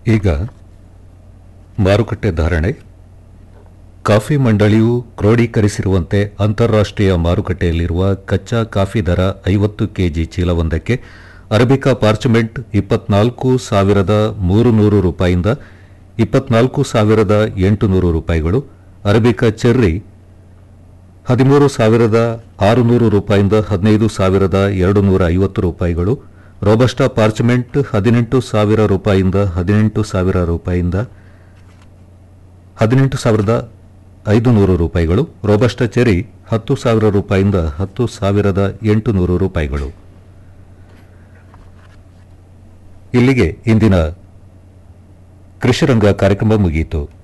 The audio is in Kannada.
ಈಗ ಮಾರುಕಟ್ಟೆ ಧಾರಣೆ ಕಾಫಿ ಮಂಡಳಿಯು ಕ್ರೋಢೀಕರಿಸಿರುವಂತೆ ಅಂತಾರಾಷ್ಟ್ರೀಯ ಮಾರುಕಟ್ಟೆಯಲ್ಲಿರುವ ಕಚ್ಚಾ ಕಾಫಿ ದರ ಐವತ್ತು ಕೆಜಿ ಚೀಲವೊಂದಕ್ಕೆ ಅರಬಿಕಾ ಪಾರ್ಚಮೆಂಟ್ ಇಪ್ಪತ್ನಾಲ್ಕು ಸಾವಿರದ ಮೂರು ನೂರು ರೂಪಾಯಿಂದ ಇಪ್ಪತ್ನಾಲ್ಕು ಸಾವಿರದ ಎಂಟುನೂರು ರೂಪಾಯಿಗಳು ಅರಬಿಕಾ ಚೆರ್ರಿ ಹದಿಮೂರು ಸಾವಿರದ ಆರುನೂರು ರೂಪಾಯಿಂದ ಹದಿನೈದು ಸಾವಿರದ ಎರಡು ನೂರ ಐವತ್ತು ರೂಪಾಯಿಗಳು ರೋಬಸ್ಟಾ ಪಾರ್ಚಮೆಂಟ್ ಹದಿನೆಂಟು ಸಾವಿರ ರೂಪಾಯಿಂದ ಹದಿನೆಂಟು ಸಾವಿರ ರೂಪಾಯಿಂದ ಹದಿನೆಂಟು ಸಾವಿರದ ಐದು ನೂರು ರೂಪಾಯಿಗಳು ರೋಬಸ್ಟಾ ಚೆರಿ ಹತ್ತು ಸಾವಿರ ರೂಪಾಯಿಂದ ಹತ್ತು ಸಾವಿರದ ಎಂಟುನೂರು ರೂಪಾಯಿಗಳು ಇಲ್ಲಿಗೆ ಇಂದಿನ ಕೃಷಿರಂಗ ಕಾರ್ಯಕ್ರಮ ಮುಗಿಯಿತು